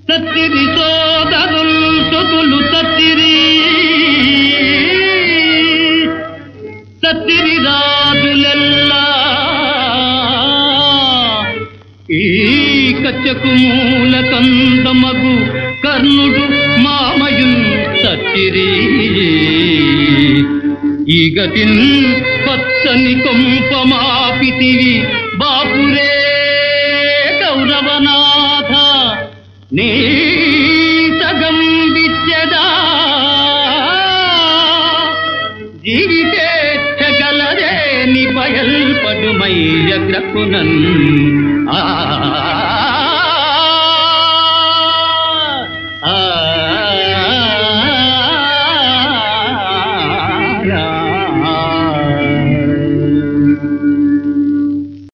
తత్తిరి సోదరుల్ సొతులు తత్తిరి తత్తిరి రాజులెల్లా ఈ కచ్చకు మూల కందమగు కర్ణుడు మామయున్ సత్తిరి ఈ గతిన్ పచ్చని కొంపమాపితివి బాపురే గౌరవనాథ నీ సగం విద్యదా జీవితేచ్ఛగలదే ని బయల్పడుమయ్య గ్రకునన్ ఆ ఆ